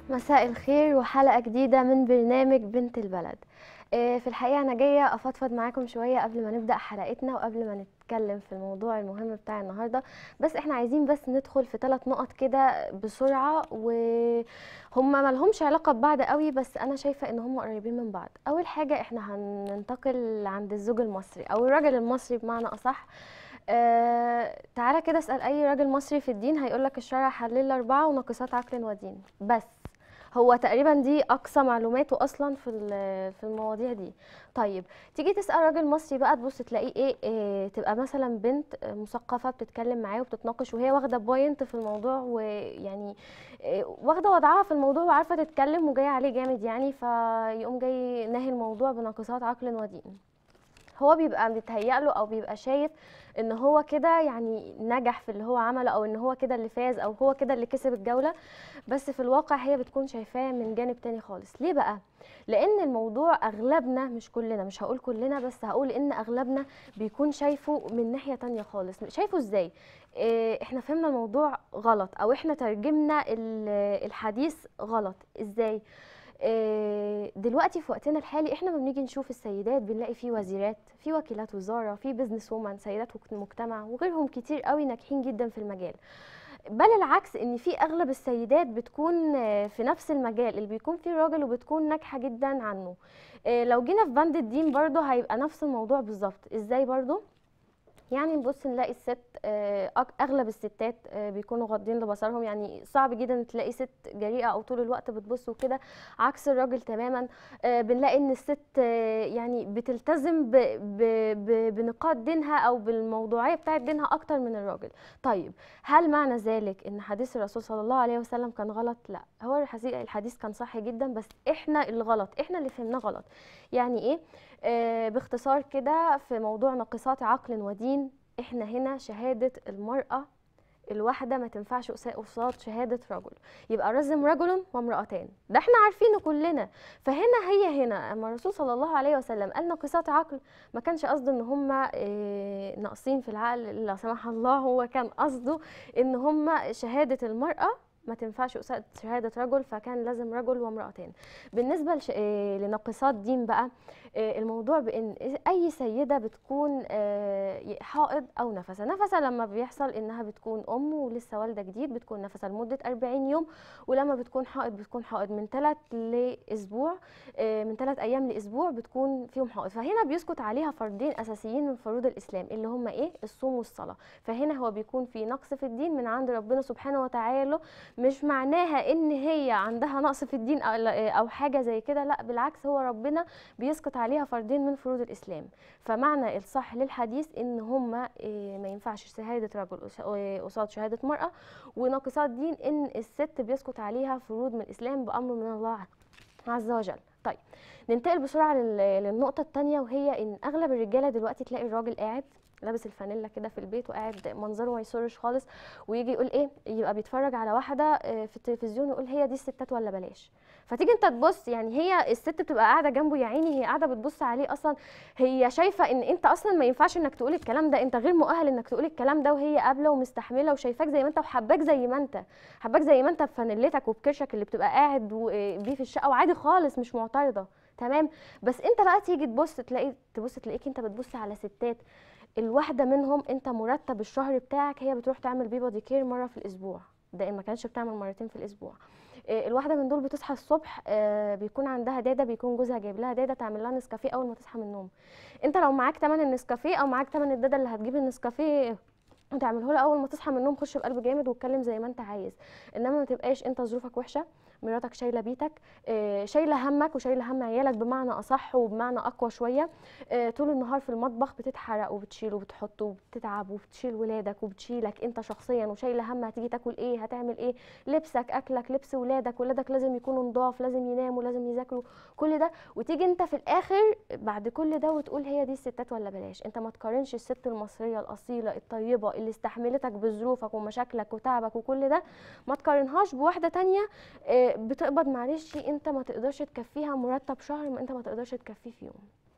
مساء الخير وحلقة جديدة من برنامج بنت البلد آه، في الحقيقة أنا جاية أفضفض معاكم شوية قبل ما نبدأ حلقتنا وقبل ما نتكلم في الموضوع المهم بتاع النهاردة بس احنا عايزين بس ندخل في ثلاث نقط كده بسرعة وهم ملهمش علاقة ببعض قوي بس أنا شايفة إن هم قريبين من بعض أول حاجة احنا هننتقل عند الزوج المصري أو الراجل المصري بمعنى أصح آه تعالى كده اسأل أي راجل مصري في الدين هيقولك الشرع حلل أربعة وناقصات عقل ودين بس هو تقريبا دي اقصى معلوماته اصلا في ال- في المواضيع دي طيب تيجي تسال راجل مصري بقى تبص تلاقيه ايه, إيه تبقى مثلا بنت آه، مثقفه بتتكلم معاه وبتتناقش وهي واخده بوينت في الموضوع ويعني إيه واخده وضعها في الموضوع وعارفه تتكلم وجايه عليه جامد يعني فيقوم جاي ناهي الموضوع بناقصات عقل ودين هو بيبقى متهيأ له او بيبقى شايف ان هو كده يعني نجح في اللي هو عمله او ان هو كده اللي فاز او هو كده اللي كسب الجوله بس في الواقع هي بتكون شايفاه من جانب تاني خالص ليه بقى لان الموضوع اغلبنا مش كلنا مش هقول كلنا بس هقول ان اغلبنا بيكون شايفه من ناحيه تانية خالص شايفه ازاي إيه، احنا فهمنا الموضوع غلط او احنا ترجمنا ال- الحديث غلط ازاي إيه، دلوقتي في وقتنا الحالي احنا لما بنيجي نشوف السيدات بنلاقي في وزيرات في وكيلات وزاره في بيزنس وومن سيدات المجتمع وغيرهم كتير قوي ناجحين جدا في المجال بل العكس ان في اغلب السيدات بتكون آه، في نفس المجال اللي بيكون فيه راجل وبتكون ناجحه جدا عنه آه، لو جينا في بند الدين برضه هيبقى نفس الموضوع بالظبط ازاي برضه يعني نبص نلاقي الست آه، أك- اغلب الستات آه، بيكونوا غاضين لبصرهم يعني صعب جدا تلاقي ست جريئه او طول الوقت بتبص وكده عكس الراجل تماما آه، بنلاقي ان الست آه، يعني بتلتزم ب- ب- ب- بنقاط دينها او بالموضوعيه بتاعت دينها اكتر من الراجل طيب هل معنى ذلك ان حديث الرسول صلى الله عليه وسلم كان غلط لا هو الحديث الحديث كان صح جدا بس احنا الغلط احنا اللي فهمناه غلط يعني ايه آه باختصار كده في موضوع ناقصات عقل ودين احنا هنا شهاده المراه الواحدة ما تنفعش قصا- قصاد شهادة رجل يبقى رزم رجل وامرأتان ده احنا عارفينه كلنا فهنا هي هنا اما الرسول صلى الله عليه وسلم قال ناقصات عقل ما كانش قصده ان هم اه ناقصين في العقل لا سمح الله هو كان قصده ان هم شهادة المرأة ما تنفعش قصاد شهادة رجل فكان لازم رجل وامرأتان بالنسبة لش... اه لناقصات دين بقى اه الموضوع بان اي سيدة بتكون اه حائض او نفسة نفسة لما بيحصل انها بتكون ام ولسه والدة جديد بتكون نفسة لمدة 40 يوم ولما بتكون حائض بتكون حائض من 3 لاسبوع آه، من 3 ايام لاسبوع بتكون فيهم حائض فهنا بيسقط عليها فرضين اساسيين من فروض الاسلام اللي هم ايه الصوم والصلاه فهنا هو بيكون في نقص في الدين من عند ربنا سبحانه وتعالى مش معناها ان هي عندها نقص في الدين او أو حاجه زي كده لا بالعكس هو ربنا بيسقط عليها فرضين من فروض الاسلام فمعنى الصح للحديث ان هم ما ينفعش شهاده رجل قص- آه، قصاد شهاده مراه وناقصات دين ان الست بيسقط عليها فروض من الاسلام بامر من الله عز وجل طيب ننتقل بسرعه لل- للنقطه الثانيه وهي ان اغلب الرجاله دلوقتي تلاقي الراجل قاعد لابس الفانيلا كده في البيت وقاعد منظره ما يسرش خالص ويجي يقول ايه يبقى بيتفرج على واحده آه، في التلفزيون ويقول هي دي الستات ولا بلاش فتيجي انت تبص يعني هي الست بتبقى قاعده جنبه يا عيني هي قاعده بتبص عليه اصلا هي شايفه ان انت اصلا ما ينفعش انك تقول الكلام ده انت غير مؤهل انك تقول الكلام ده وهي قابله ومستحمله وشايفاك زي ما انت وحباك زي ما انت حباك زي ما انت بفانيلتك وبكرشك اللي بتبقى قاعد و- بيه في الشقه وعادي خالص مش معترضه تمام بس انت بقى تيجي تبص تلاقي تبص تلاقيك انت بتبص على ستات الواحده منهم انت مرتب الشهر بتاعك هي بتروح تعمل بيه بودي كير مره في الاسبوع ده ما كانتش بتعمل مرتين في الاسبوع آه، الواحده من دول بتصحى الصبح آه، بيكون عندها داده بيكون جوزها جايب لها داده تعمل لها نسكافيه اول ما تصحى من النوم انت لو معاك تمن النسكافيه او معاك تمن الداده اللي هتجيب النسكافيه وتعمله لها اول ما تصحى من النوم خش بقلب جامد واتكلم زي ما انت عايز انما ما تبقاش انت ظروفك وحشه مراتك شايله بيتك آه، شايله همك وشايله هم عيالك بمعنى اصح وبمعنى اقوى شويه آه، طول النهار في المطبخ بتتحرق وبتشيل وبتحط وبتتعب وبتشيل ولادك وبتشيلك انت شخصيا وشايله هم هتيجي تاكل ايه هتعمل ايه لبسك اكلك لبس ولادك ولادك لازم يكونوا نضاف لازم يناموا لازم يذاكروا كل ده وتيجي انت في الاخر بعد كل ده وتقول هي دي الستات ولا بلاش انت ما تقارنش الست المصريه الاصيله الطيبه اللي استحملتك بظروفك ومشاكلك وتعبك وكل ده ما تقارنهاش بواحده تانية آه، بتقبض معلش انت ما تقدرش تكفيها مرتب شهر ما انت ما تقدرش تكفيه في يوم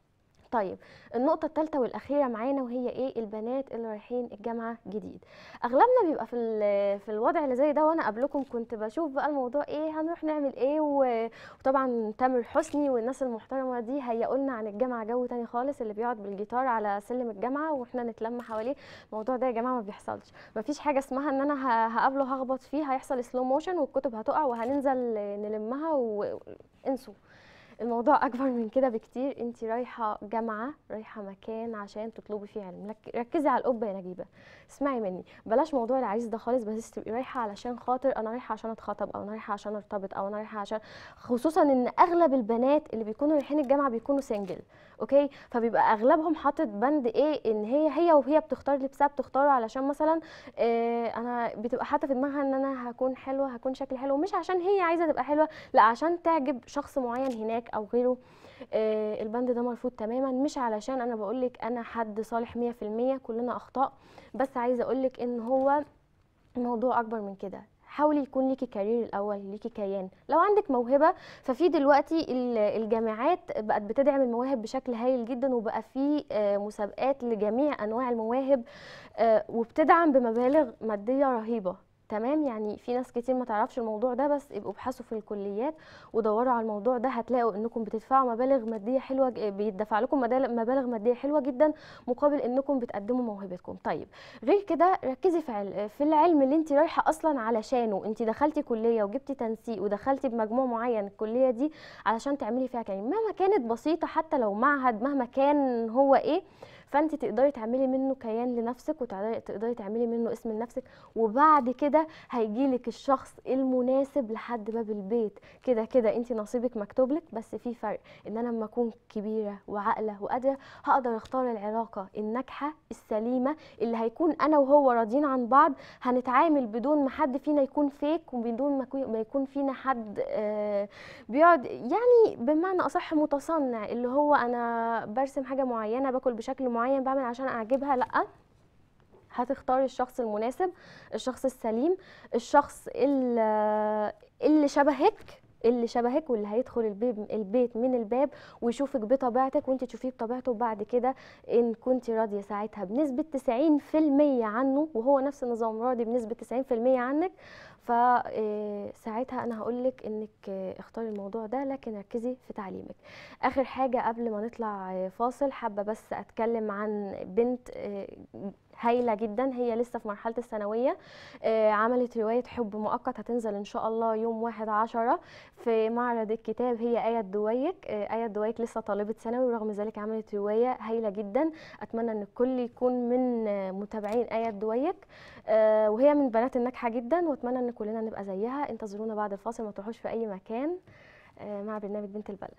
طيب النقطة الثالثة والأخيرة معانا وهي إيه البنات اللي رايحين الجامعة جديد أغلبنا بيبقى في ال- في الوضع اللي زي ده وأنا قبلكم كنت بشوف بقى الموضوع إيه هنروح نعمل إيه و- وطبعا تامر حسني والناس المحترمة دي هيقولنا عن الجامعة جو تاني خالص اللي بيقعد بالجيتار على سلم الجامعة وإحنا نتلم حواليه الموضوع ده يا جماعة ما بيحصلش مفيش حاجة اسمها إن أنا ه- هقابله هخبط فيه هيحصل سلو موشن والكتب هتقع وهننزل نلمها وانسوا الموضوع اكبر من كده بكتير انت رايحه جامعه رايحه مكان عشان تطلبي فيه علم لك- ركزي على القبه يا نجيبه اسمعي مني بلاش موضوع العريس ده خالص بس تبقي رايحه علشان خاطر انا رايحه عشان اتخطب او انا رايحه عشان ارتبط او انا رايحه عشان خصوصا ان اغلب البنات اللي بيكونوا رايحين الجامعه بيكونوا سنجل اوكي فبيبقى اغلبهم حاطط بند ايه ان هي هي وهي بتختار لبسها بتختاره علشان مثلا إيه انا بتبقى حاطه في دماغها ان انا هكون حلوه هكون شكلي حلو مش عشان هي عايزه تبقى حلوه لا عشان تعجب شخص معين هناك او غيره آه، البند ده مرفوض تماما مش علشان انا بقولك انا حد صالح 100% كلنا اخطاء بس عايزه اقولك ان هو الموضوع اكبر من كده حاولي يكون ليكي كارير الاول ليكي كيان لو عندك موهبه ففي دلوقتي ال- الجامعات بقت بتدعم المواهب بشكل هايل جدا وبقى في آه، مسابقات لجميع انواع المواهب آه، وبتدعم بمبالغ ماديه رهيبه تمام يعني في ناس كتير ما تعرفش الموضوع ده بس ابقوا ابحثوا في الكليات ودوروا على الموضوع ده هتلاقوا انكم بتدفعوا مبالغ ماديه حلوه ج- بيدفع لكم مدال- مبالغ ماديه حلوه جدا مقابل انكم بتقدموا موهبتكم طيب غير كده ركزي في عل- في العلم اللي انت رايحه اصلا علشانه انت دخلتي كليه وجبتي تنسيق ودخلتي بمجموع معين الكليه دي علشان تعملي فيها كارير مهما كانت بسيطه حتى لو معهد مهما كان هو ايه فانت تقدري تعملي منه كيان لنفسك وتقدري تقدري تعملي منه اسم لنفسك وبعد كده هيجيلك الشخص المناسب لحد باب البيت كده كده انت نصيبك مكتوب لك بس في فرق ان انا لما اكون كبيره وعاقله وقادره هقدر اختار العلاقه الناجحه السليمه اللي هيكون انا وهو راضيين عن بعض هنتعامل بدون ما حد فينا يكون فيك وبدون ما يكون- ما يكون فينا حد آه، بيقعد يعني بمعنى اصح متصنع اللي هو انا برسم حاجه معينه باكل بشكل معين بعمل عشان اعجبها لا هتختاري الشخص المناسب الشخص السليم الشخص اللي, اللي شبهك اللي شبهك واللي هيدخل البيت البيت من الباب ويشوفك بطبيعتك وانت تشوفيه بطبيعته وبعد كده ان كنت راضيه ساعتها بنسبه 90% عنه وهو نفس النظام راضي بنسبه 90% عنك فساعتها انا هقول لك انك آه، اختاري الموضوع ده لكن ركزي في تعليمك اخر حاجه قبل ما نطلع آه، فاصل حابه بس اتكلم عن بنت آه، هايله جدا هي لسه في مرحله الثانويه آه، عملت روايه حب مؤقت هتنزل ان شاء الله يوم واحد عشرة في معرض الكتاب هي آية الدويك آه، آية الدويك لسه طالبة ثانوي ورغم ذلك عملت رواية هايلة جدا أتمنى أن الكل يكون من آه، متابعين آية الدويك آه، وهي من البنات الناجحة جدا وأتمنى أن كلنا نبقى زيها انتظرونا بعد الفاصل ما تروحوش في أي مكان آه، مع برنامج بنت البلد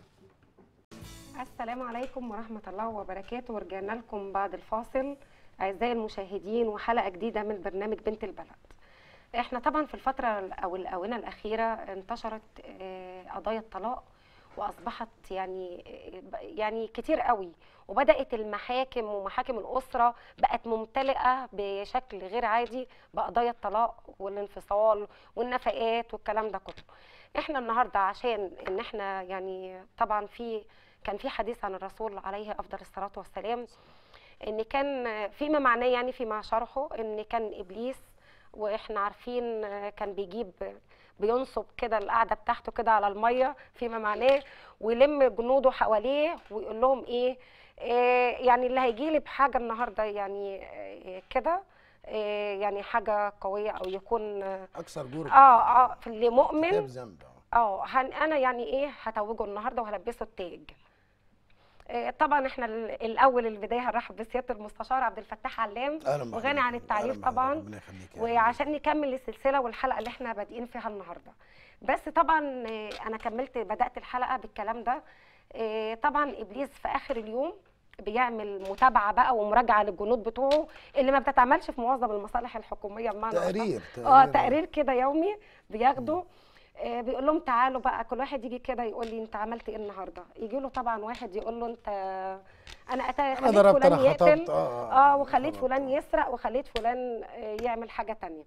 السلام عليكم ورحمة الله وبركاته ورجعنا لكم بعد الفاصل أعزائي المشاهدين وحلقة جديدة من برنامج بنت البلد احنا طبعا في الفترة أو الآونة الأخيرة انتشرت آه، قضايا الطلاق وأصبحت يعني آه، يعني كتير قوي وبدأت المحاكم ومحاكم الأسرة بقت ممتلئة بشكل غير عادي بقضايا الطلاق والانفصال والنفقات والكلام ده كله احنا النهارده عشان ان احنا يعني طبعا في كان في حديث عن الرسول عليه افضل الصلاه والسلام ان كان فيما معناه يعني فيما شرحه ان كان ابليس واحنا عارفين كان بيجيب بينصب كده القعده بتاعته كده على الميه فيما معناه ويلم جنوده حواليه ويقول لهم ايه, إيه يعني اللي هيجي لي بحاجه النهارده يعني إيه كده إيه يعني حاجه قويه او يكون اه اكثر جرأة اه في اللي مؤمن ارتكاب ذنب آه. اه هن- انا يعني ايه هتوجه النهارده وهلبسه التاج آه، طبعا احنا ال- الاول البدايه هنرحب بسياده المستشار عبد الفتاح علام اهلا بحضرتك. وغني عن أهلاً التعريف بحضرتك. طبعا ربنا يخليك يا وعشان نكمل السلسله والحلقه اللي احنا بادئين فيها النهارده بس طبعا آه، انا كملت بدات الحلقه بالكلام ده آه، طبعا ابليس في اخر اليوم بيعمل متابعه بقى ومراجعه للجنود بتوعه اللي ما بتتعملش في معظم المصالح الحكوميه بمعنى أصح. تقرير اه تقرير كده يومي بياخده آه بيقول لهم تعالوا بقى كل واحد يجي كده يقول لي انت عملت ايه النهارده يجي له طبعا واحد يقول له انت انا أتا- انا خليت ضربت فلان انا يقتل خطبت اه اه وخليت خلاص. فلان يسرق وخليت فلان آه، يعمل حاجه تانية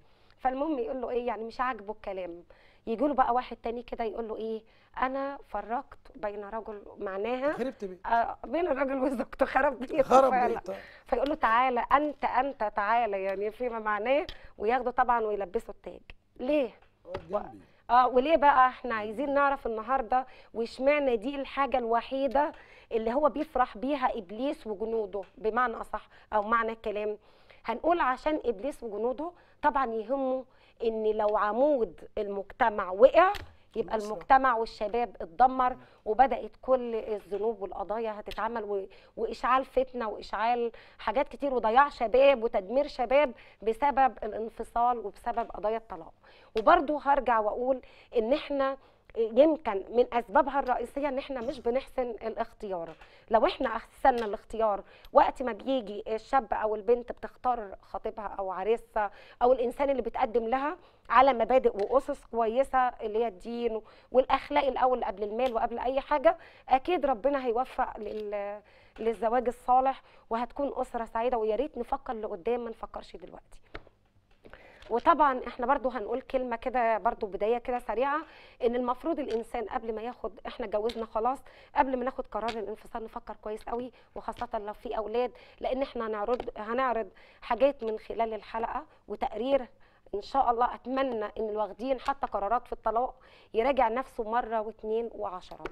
فالمهم يقول له ايه يعني مش عاجبه الكلام يجي له بقى واحد تاني كده يقول له ايه انا فرقت بين رجل معناها خربت بيه آه، بين الراجل وزوجته خرب بيته خرب فعلا. بيه طيب. فيقول له تعالى انت انت تعالى يعني فيما معناه وياخده طبعا ويلبسه التاج ليه اقعد جنبي اه وليه بقى احنا عايزين نعرف النهارده واشمعنى دي الحاجه الوحيده اللي هو بيفرح بيها ابليس وجنوده بمعنى اصح او معنى الكلام هنقول عشان ابليس وجنوده طبعا يهمه ان لو عمود المجتمع وقع يبقى الأسرة. المجتمع والشباب اتدمر وبدات كل الذنوب والقضايا هتتعمل و- واشعال فتنه واشعال حاجات كتير وضياع شباب وتدمير شباب بسبب الانفصال وبسبب قضايا الطلاق وبرضه هرجع واقول ان احنا يمكن من اسبابها الرئيسيه ان احنا مش بنحسن الاختيار لو احنا احسننا الاختيار وقت ما بيجي الشاب او البنت بتختار خطيبها او عريسها او الانسان اللي بتقدم لها على مبادئ واسس كويسه اللي هي الدين والاخلاق الاول قبل المال وقبل اي حاجه اكيد ربنا هيوفق لل للزواج الصالح وهتكون اسره سعيده ويا ريت نفكر لقدام ما نفكرش دلوقتي وطبعا احنا برضو هنقول كلمه كده برضو بدايه كده سريعه ان المفروض الانسان قبل ما ياخد احنا اتجوزنا خلاص قبل ما ناخد قرار الانفصال نفكر كويس قوي وخاصه لو في اولاد لان احنا هنعرض هنعرض حاجات من خلال الحلقه وتقرير ان شاء الله اتمنى ان الواخدين حتى قرارات في الطلاق يراجع نفسه مره واثنين وعشرة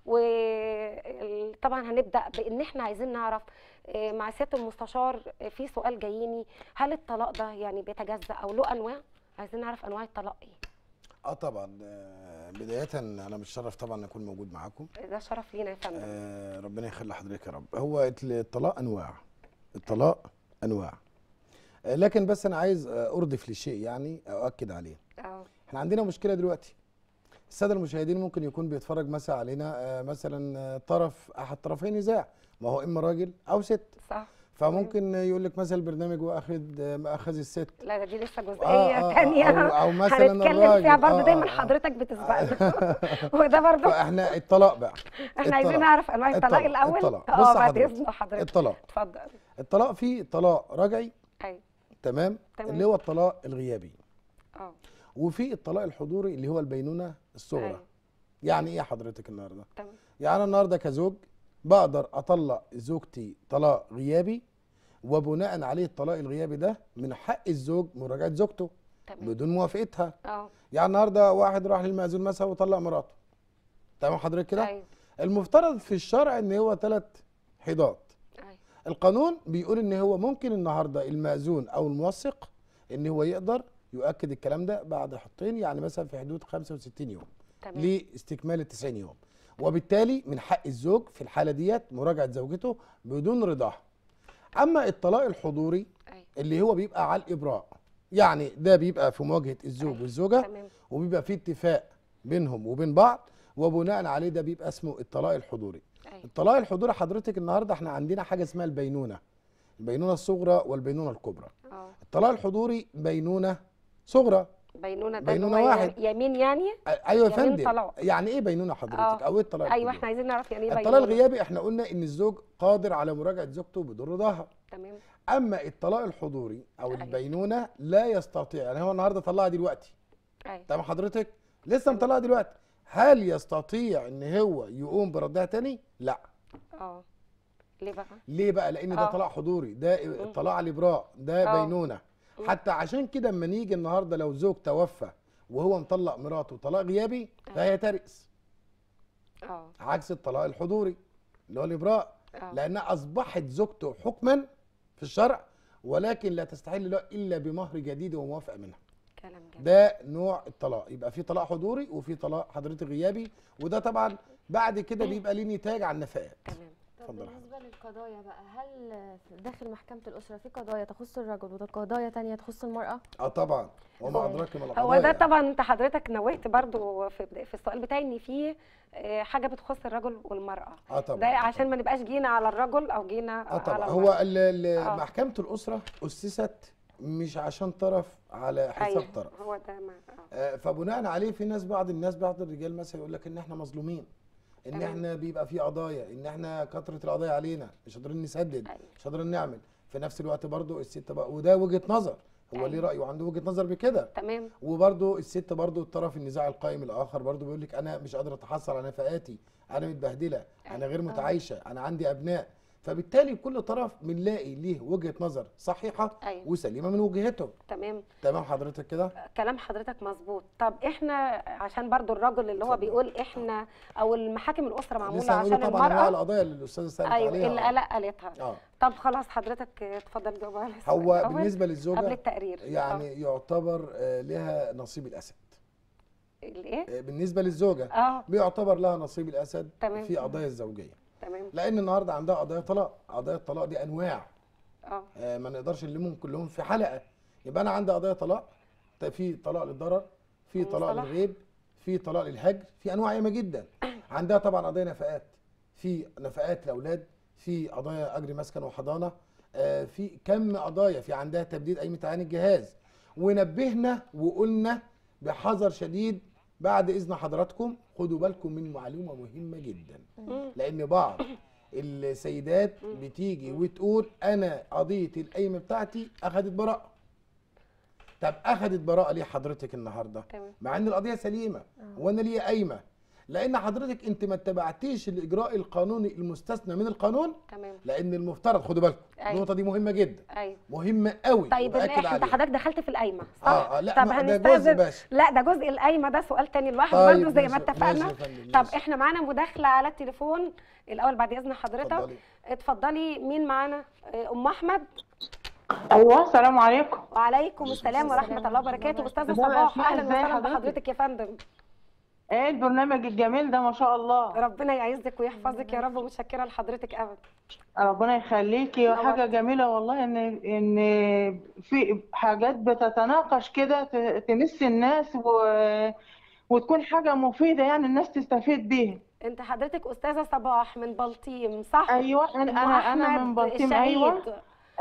وطبعا هنبدا بان احنا عايزين نعرف آه، مع سياده المستشار آه، في سؤال جايني هل الطلاق ده يعني بيتجزا او له انواع عايزين نعرف انواع الطلاق ايه اه طبعا آه، بدايه انا متشرف طبعا ان اكون موجود معاكم ده شرف لينا يا فندم آه ربنا يخلي حضرتك يا رب هو الطلاق انواع الطلاق انواع آه لكن بس انا عايز آه، اردف لشيء يعني اؤكد عليه اه احنا عندنا مشكله دلوقتي الساده المشاهدين ممكن يكون بيتفرج مثلا علينا آه، مثلا آه، طرف احد طرفي نزاع ما هو اما راجل او ست صح فممكن يقول لك مثلا البرنامج واخد آه، ماخذ الست لا ده دي لسه جزئيه آه، آه، تانية أو- أو مثلاً هنتكلم الراجل. فيها برضه آه، دايما آه، آه. حضرتك بتسبقنا وده برضه فاحنا الطلاق بقى احنا عايزين الطلاق. نعرف انواع الطلاق الطلاق. الاول الطلاق. اه بص بعد حضرتك. اذن حضرتك الطلاق اتفضل الطلاق فيه طلاق رجعي ايوه تمام تمام. اللي هو الطلاق الغيابي اه وفي الطلاق الحضوري اللي هو البينونه الصغرى أيوة. يعني ايه حضرتك النهارده تمام يعني انا النهارده كزوج بقدر اطلق زوجتي طلاق غيابي وبناء عليه الطلاق الغيابي ده من حق الزوج مراجعه زوجته تمام بدون موافقتها اه يعني النهارده واحد راح للمأذون مثلا وطلق مراته تمام حضرتك كده ايوه المفترض في الشرع ان هو ثلاث حيضات ايوه القانون بيقول ان هو ممكن النهارده المأذون او الموثق ان هو يقدر يؤكد الكلام ده بعد حطين يعني مثلا في حدود 65 يوم تمام لاستكمال ال 90 يوم وبالتالي من حق الزوج في الحاله ديت مراجعه زوجته بدون رضاها اما الطلاق الحضوري ايوه اللي هو بيبقى على الابراء يعني ده بيبقى في مواجهه الزوج أيوة. والزوجه تمام وبيبقى في اتفاق بينهم وبين بعض وبناء عليه ده بيبقى اسمه الطلاق الحضوري ايوه الطلاق الحضوري حضرتك النهارده احنا عندنا حاجه اسمها البينونه البينونه الصغرى والبينونه الكبرى اه الطلاق الحضوري بينونه صغرى بينونه ده بينونة اللي هو واحد. يمين يعني أ- ايوه يا يمين فندم طلاق. يعني ايه بينونه حضرتك آه. او ايه الطلاق ايوه الحضوري؟ احنا عايزين نعرف يعني ايه الطلاق بينونة. الغيابي احنا قلنا ان الزوج قادر على مراجعه زوجته بدون رضاها تمام اما الطلاق الحضوري او أيوة. البينونه لا يستطيع يعني هو النهارده طلعها دلوقتي ايوه تمام حضرتك لسه مطلعها دلوقتي هل يستطيع ان هو يقوم بردها تاني لا اه ليه بقى ليه بقى لان ده آه. طلاق حضوري ده طلاق على الابراء ده آه. بينونه مم. حتى عشان كده اما نيجي النهارده لو زوج توفى وهو مطلق مراته طلاق غيابي فهي ترث اه عكس الطلاق الحضوري اللي هو الابراء اه لانها اصبحت زوجته حكما في الشرع ولكن لا تستحل له الا بمهر جديد وموافقه منها كلام جميل ده نوع الطلاق يبقى في طلاق حضوري وفي طلاق حضرتك غيابي وده طبعا بعد كده بيبقى ليه نتاج على النفقات تمام طب اتفضل يا بالنسبة للقضايا بقى هل في- داخل محكمة الأسرة في قضايا تخص الرجل وقضايا تانية تخص المرأة؟ اه طبعا وما هو- ادراك ما هو القضايا ده طبعا انت حضرتك نوهت برضو في بدا- في السؤال بتاعي ان في آه، حاجه بتخص الرجل والمراه اه طبعا ده عشان ما نبقاش جينا على الرجل او جينا اه طبعا على هو المرأة. ال- ال- آه. محكمه الاسره اسست مش عشان طرف على حساب أيوة، طرف هو ده ما آه. آه، فبناء عليه في ناس بعض الناس بعض الرجال مثلا يقول لك ان احنا مظلومين ان تمام. احنا بيبقى في قضايا ان احنا كثره القضايا علينا مش قادرين نسدد أيوة. مش قادرين نعمل في نفس الوقت برضو الست بقى وده وجهه نظر هو أيوة. ليه راي وعنده وجهه نظر بكده تمام وبرده الست برده الطرف النزاع القائم الاخر برده بيقول لك انا مش قادره اتحصل على نفقاتي انا متبهدله انا غير متعايشه انا عندي ابناء فبالتالي كل طرف بنلاقي ليه وجهه نظر صحيحه أيوة. وسليمه من وجهته تمام تمام حضرتك كده كلام حضرتك مظبوط طب احنا عشان برضو الراجل اللي هو اتفضل. بيقول احنا او المحاكم الاسره معموله لسه هنقوله عشان طبعا انواع المراه القضايا اللي الاستاذه سالت ايوه عليها اللي قلق قالتها اه طب خلاص حضرتك اتفضل جاوب على السؤال هو الأول بالنسبه قبل للزوجه التقرير يعني يعتبر آه، لها نصيب الاسد آه. الايه آه، بالنسبه للزوجه اه بيعتبر لها نصيب الاسد تمام. في قضايا الزوجيه تمام لان النهارده عندها قضايا طلاق قضايا الطلاق دي انواع اه آه، ما نقدرش نلمهم كلهم في حلقه يبقى انا عندي قضايا طلاق ط- في طلاق للضرر في طلاق ومصطلح. للغيب في طلاق للهجر في انواع ياما جدا عندها طبعا قضايا نفقات في نفقات لاولاد في قضايا اجر مسكن وحضانه آه، في كم قضايا في عندها تبديد قيمه عين الجهاز ونبهنا وقلنا بحذر شديد بعد اذن حضراتكم خدوا بالكم من معلومه مهمه جدا مم. لان بعض السيدات بتيجي وتقول انا قضيه القايمه بتاعتي اخذت براءه طب اخذت براءه ليه حضرتك النهارده تمام مع ان القضيه سليمه وانا ليا قايمه لان حضرتك انت ما اتبعتيش الاجراء القانوني المستثنى من القانون تمام لان المفترض خدوا بالكم أيوة. النقطه دي مهمه جدا ايوه مهمه قوي طيب وبأكد انت عليها. حضرتك دخلت في القايمه صح؟ اه اه لا طب ما ده هنستأذن جزء باشا لا ده جزء القايمه ده سؤال تاني لوحده طيب برضه زي ما ماشي- اتفقنا ماشي يا فندم، طب ماشي. احنا معانا مداخله على التليفون الاول بعد اذن حضرتك اتفضلي. اتفضلي مين معانا آه، ام احمد ايوه السلام عليكم وعليكم السلام ورحمه السلام الله ورحمة وبركاته الله استاذه وبركاته. صباح أسماء، اهلا إزاي وسهلا حضرتك؟ بحضرتك يا فندم ايه البرنامج الجميل ده ما شاء الله ربنا يعزك ويحفظك يا رب ومتشكره لحضرتك ابدا ربنا يخليكي نورت. وحاجه جميله والله ان ان في حاجات بتتناقش كده ت- تمس الناس و... وتكون حاجه مفيده يعني الناس تستفيد بيها انت حضرتك استاذه صباح من بلطيم صح ايوه انا أم انا انا أحمد من بلطيم الشهيد. ايوه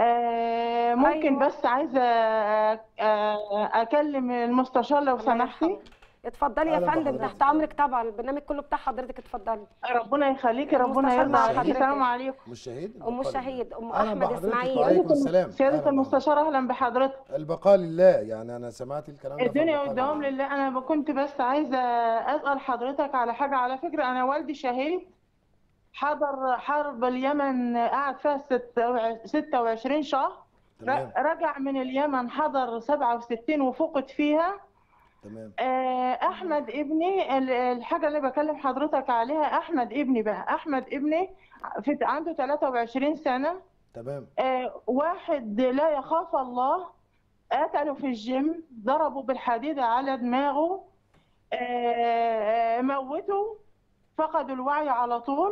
آه ممكن أيوة. بس عايزه آه، آه، اكلم المستشار لو الله سمحتي يرحمه. اتفضلي يا أهلا فندم بحضرتك. تحت امرك طبعا البرنامج كله بتاع حضرتك اتفضلي ربنا يخليكي ربنا المستشار يرضى مع عليكي حضرتك. السلام عليكم مش شهيد ام البقاء الشهيد ام أهلا احمد بحضرتك اسماعيل وعليكم السلام أهلا سياده بحضرتك. المستشار اهلا بحضرتك البقاء لله يعني انا سمعت الكلام ده الدنيا فالبقاء والدوام لله. لله انا كنت بس عايزه اسال حضرتك على حاجه على فكره انا والدي شهيد حضر حرب اليمن قعد فيها ست- 26 شهر تمام ر- رجع من اليمن حضر 67 وفقد فيها تمام آه، احمد ابني ال- الحاجه اللي بكلم حضرتك عليها احمد ابني بقى احمد ابني في عنده 23 سنه تمام آه، واحد لا يخاف الله قتله في الجيم ضربه بالحديدة على دماغه آه، موته فقدوا الوعي على طول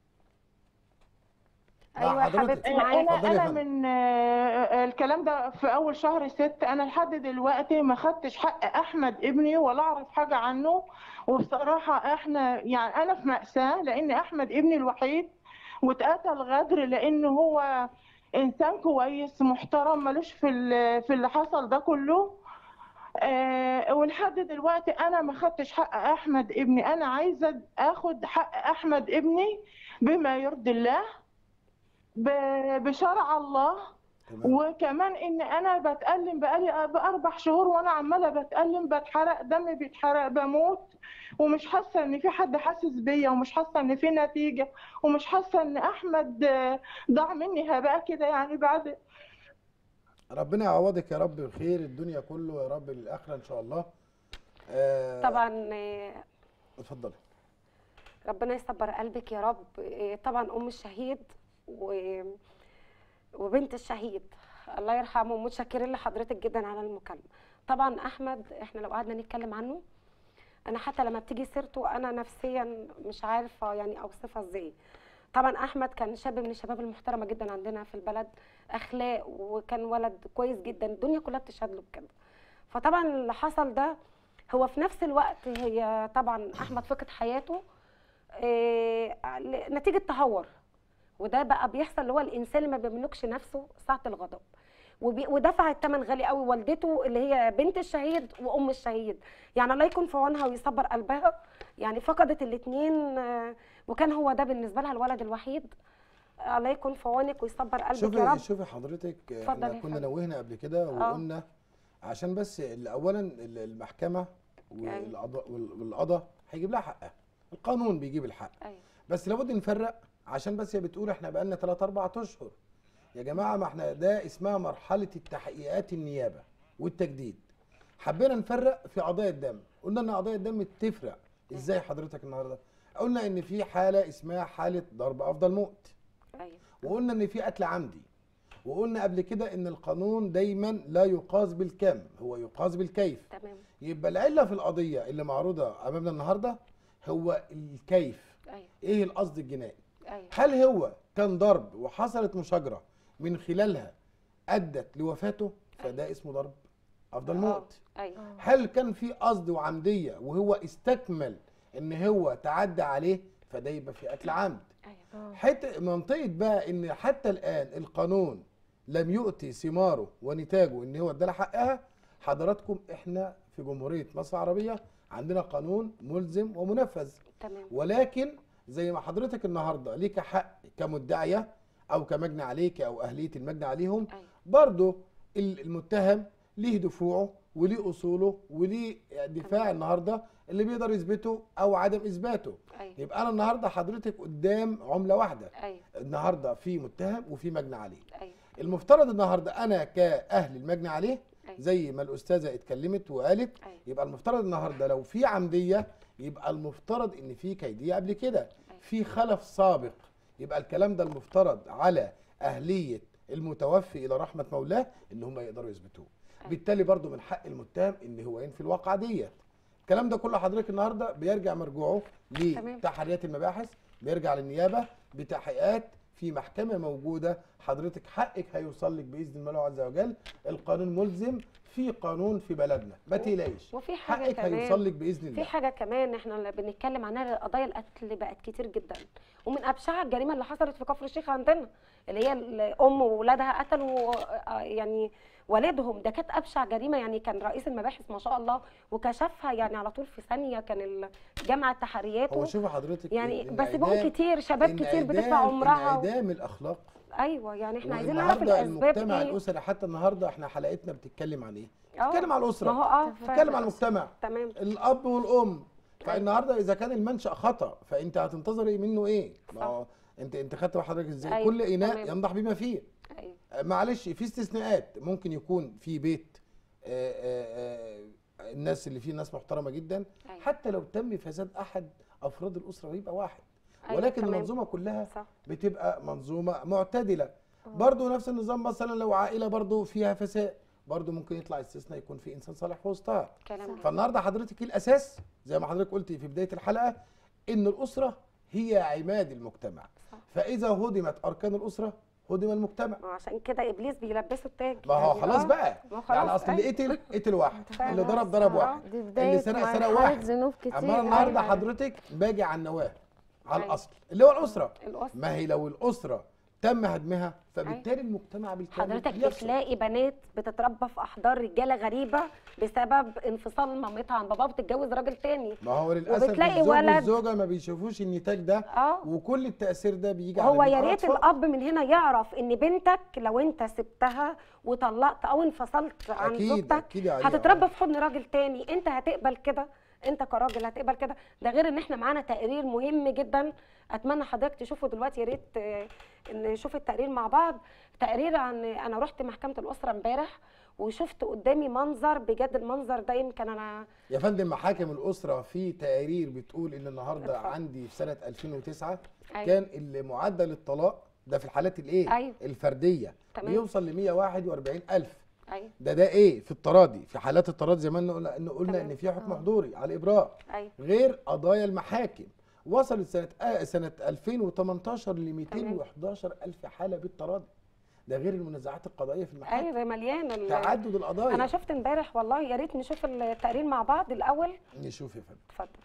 مع ايوه يا حضرتك. حبيبتي آه، معاك انا اتفضلي يا انا فندم. من آه، الكلام ده في اول شهر ست انا لحد دلوقتي ما خدتش حق احمد ابني ولا اعرف حاجه عنه وبصراحه احنا يعني انا في مأساة لان احمد ابني الوحيد واتقتل غدر لان هو انسان كويس محترم ملوش في ال- في اللي حصل ده كله آه ولحد دلوقتي انا ما خدتش حق احمد ابني انا عايزه اخد حق احمد ابني بما يرضي الله ب- بشرع الله تمام وكمان ان انا بتألم بقالي باربع شهور وانا عماله بتألم بتحرق دمي بيتحرق بموت ومش حاسه ان في حد حاسس بيا ومش حاسه ان في نتيجه ومش حاسه ان احمد آه، ضاع مني هباء كده يعني بعد ربنا يعوضك يا رب بخير الدنيا كله يا رب للاخره ان شاء الله آه طبعا آه، اتفضلي ربنا يصبر قلبك يا رب آه، طبعا ام الشهيد و... وبنت الشهيد الله يرحمه متشكرين لحضرتك جدا على المكالمه طبعا احمد احنا لو قعدنا نتكلم عنه انا حتى لما بتيجي سيرته انا نفسيا مش عارفه يعني اوصفها ازاي طبعا احمد كان شاب من الشباب المحترمه جدا عندنا في البلد اخلاق وكان ولد كويس جدا الدنيا كلها بتشهد له بكده فطبعا اللي حصل ده هو في نفس الوقت هي طبعا احمد فقد حياته آه، نتيجه تهور وده بقى بيحصل اللي هو الانسان اللي ما بيملكش نفسه ساعه الغضب وبي- ودفع الثمن غالي قوي والدته اللي هي بنت الشهيد وام الشهيد يعني الله يكون في عونها ويصبر قلبها يعني فقدت الاثنين وكان هو ده بالنسبه لها الولد الوحيد الله يكون في عونك ويصبر قلبك يا شوفي رب شوفي حضرتك اتفضل احنا يا كنا فندم. نوهنا قبل كده وقلنا عشان بس ال- اولا ال- المحكمه والقضاء وال- والقضاء هيجيب لها حقها القانون بيجيب الحق ايوه بس لابد نفرق عشان بس هي بتقول احنا بقالنا 3 4 اشهر يا جماعه ما احنا ده اسمها مرحله التحقيقات النيابه والتجديد حبينا نفرق في قضايا الدم قلنا ان قضايا الدم تفرق ازاي حضرتك النهارده قلنا ان في حاله اسمها حاله ضرب افضل موت ايوه وقلنا ان في قتل عمدي وقلنا قبل كده ان القانون دايما لا يقاس بالكم هو يقاس بالكيف تمام يبقى العله في القضيه اللي معروضه امامنا النهارده هو الكيف ايوه ايه القصد الجنائي ايوه هل هو كان ضرب وحصلت مشاجره من خلالها ادت لوفاته فده اسمه ضرب افضل آه، موت ايوه هل كان في قصد وعمديه وهو استكمل ان هو تعدى عليه فده يبقى في قتل عمد ايوه حته منطقه بقى ان حتى الان القانون لم يؤتي ثماره ونتاجه ان هو ادالها حقها حضراتكم احنا في جمهوريه مصر العربيه عندنا قانون ملزم ومنفذ تمام ولكن زي ما حضرتك النهارده ليك حق كمدعيه او كمجني عليك او اهليه المجني عليهم ايوه برضه ال- المتهم ليه دفوعه وليه اصوله وليه دفاع النهارده اللي بيقدر يثبته او عدم اثباته ايوه يبقى انا النهارده حضرتك قدام عمله واحده ايوه النهارده في متهم وفي مجني عليه ايوه المفترض النهارده انا كاهل المجني عليه أيوة. زي ما الاستاذه اتكلمت وقالت أيوة. يبقى المفترض النهارده لو في عمديه يبقى المفترض ان في كيديه قبل كده في خلف سابق يبقى الكلام ده المفترض على اهليه المتوفي الى رحمه مولاه ان هم يقدروا يثبتوه بالتالي برضو من حق المتهم ان هو ينفي الواقعه ديت الكلام ده كله حضرتك النهارده بيرجع مرجوعه تمام. لتحريات المباحث بيرجع للنيابه بتحقيقات في محكمه موجوده حضرتك حقك هيوصل لك باذن الله عز وجل القانون ملزم في قانون في بلدنا ما تقلقيش وفي حاجة حقك كمان- هيوصل لك باذن في الله حاجة كمان احنا اللي بنتكلم عنها قضايا القتل بقت كتير جدا ومن ابشع الجريمة اللي حصلت في كفر الشيخ عندنا اللي هي الام وولادها قتلوا آه، يعني والدهم ده كانت ابشع جريمة يعني كان رئيس المباحث ما شاء الله وكشفها يعني على طول في ثانية كان جامعة تحرياته هو شوفي حضرتك يعني إن بس بقوا إعدام- كتير شباب كتير انعدام- بتدفع عمرها و... انعدام الاخلاق ايوه يعني احنا عايزين نعرف والنهارده الاسباب المجتمع ايه الاسري حتى النهارده احنا حلقتنا بتتكلم عن ايه؟ آه، بتتكلم عن ما الاسره هو اه بتتكلم عن المجتمع تمام الاب والام فالنهارده اذا كان المنشا خطا فانت هتنتظري منه ايه؟ ما هو انت انت خدت حضرتك ازاي؟ أيوة، كل اناء تمام. ينضح بما فيه ايوه آه، معلش في استثناءات ممكن يكون في بيت آه، آه، آه، الناس اللي فيه ناس محترمه جدا أيوة. حتى لو تم فساد احد افراد الاسره ويبقى واحد أيوة، ولكن تمام. المنظومه كلها صح بتبقى منظومه معتدله برضو نفس النظام مثلا لو عائله برضو فيها فساد برضو ممكن يطلع استثناء يكون في انسان صالح في وسطها كلام جميل. فالنهارده حضرتك الاساس زي ما حضرتك قلتي في بدايه الحلقه ان الاسره هي عماد المجتمع صح. فاذا هدمت اركان الاسره هدم المجتمع ما هو عشان كده ابليس بيلبسه التاج ما هو يعني خلاص آه، بقى ما هو يعني خلاص، اصل اللي أيوة. قتل قتل واحد فعلا. اللي ضرب ضرب آه. واحد دي اللي بداية سرق سرق مرحلة واحد ذنوب كتير اما أنا النهارده أيوة. حضرتك باجي على النواه على أيوة. الاصل اللي هو الاسره الأسرة. ما هي لو الاسره تم هدمها فبالتالي المجتمع بالكامل حضرتك يفسد. بتلاقي بنات بتتربى في احضان رجاله غريبه بسبب انفصال مامتها عن باباها بتتجوز راجل تاني ما هو للاسف وبتلاقي الزوج ولد- والزوجه ما بيشوفوش النتاج ده اه وكل التاثير ده بيجي هو على يا مين؟ ريت على الأطفال. الاب من هنا يعرف ان بنتك لو انت سبتها وطلقت او انفصلت عن أكيد، زوجتك أكيد يا عليا. هتتربى في حضن راجل تاني انت هتقبل كده انت كراجل هتقبل كده ده غير ان احنا معانا تقرير مهم جدا اتمنى حضرتك تشوفه دلوقتي يا ريت آه، نشوف التقرير مع بعض تقرير عن انا رحت محكمه الاسره امبارح وشفت قدامي منظر بجد المنظر ده يمكن انا يا فندم محاكم الاسره في تقارير بتقول ان النهارده اتفضل. عندي في سنه 2009 أيوة. كان اللي معدل الطلاق ده في الحالات الايه أيوة. الفرديه تمام. بيوصل ل 141000 ايوه ده ده ايه في التراضي في حالات التراضي زي ما قلنا قلنا, قلنا تمام. ان في حكم حضوري على الابراء ايوه غير قضايا المحاكم وصلت سنه آه سنه 2018 ل 211000 حاله بالتراضي ده غير المنازعات القضائيه في المحاكم ايوه مليان ال- تعدد القضايا انا شفت امبارح والله يا ريت نشوف التقرير مع بعض الاول نشوف يا فندم اتفضل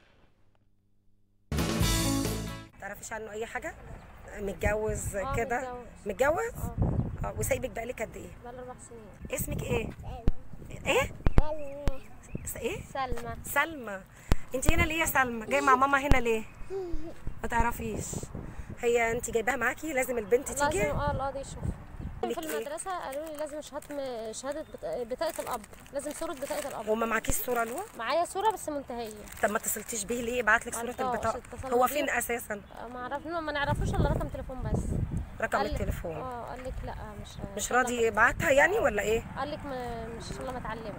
تعرفيش عنه اي حاجه متجوز آه، كده متجوز. متجوز اه وسايبك بقالك قد ايه بقى اربع سنين اسمك ايه ايه س- ايه سلمى سلمى انت هنا ليه يا سلمى جايه مع ماما هنا ليه ما تعرفيش هي انت جايباها معاكي لازم البنت لازم تيجي اه القاضي يشوف في لك إيه؟ المدرسة قالوا لي لازم شهادة شهادة بط- بطاقة الأب لازم صورة بطاقة الأب وما معكيش صوره له معايا صورة بس منتهية طب ما اتصلتيش بيه ليه يبعت لك صوره معرفهاش، البطاقه اتصلنا هو بيه. فين اساسا ما عرف ما نعرفوش إلا رقم تليفون بس رقم قال لك- التليفون اه قال لك لا مش مش إلا راضي ما- يبعتها يعني ولا ايه قال لك ما مش إلا ما اتعلمت